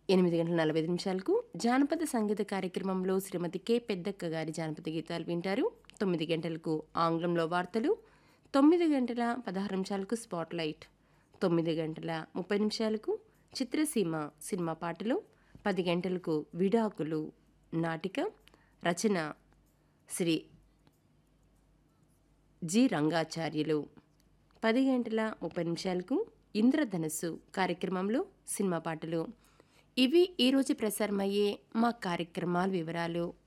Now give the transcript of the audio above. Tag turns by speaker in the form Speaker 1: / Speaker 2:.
Speaker 1: ఎనిమిది గంటల నలభై ఐదు నిమిషాలకు జానపద సంగీత కార్యక్రమంలో శ్రీమతి కె పెద్దక్క గారి జానపద గీతాలు వింటారు తొమ్మిది గంటలకు ఆంగ్లంలో వార్తలు తొమ్మిది గంటల పదహారు నిమిషాలకు స్పాట్ లైట్ తొమ్మిది గంటల ముప్పై నిమిషాలకు చిత్రసీమ సినిమా పాటలు పది గంటలకు విడాకులు నాటిక రచన శ్రీ జి రంగాచార్యులు పది గంటల ముప్పై నిమిషాలకు ఇంద్రధనస్సు కార్యక్రమంలో సినిమా పాటలు ఇవి ఈరోజు ప్రసారమయ్యే మా కార్యక్రమాల వివరాలు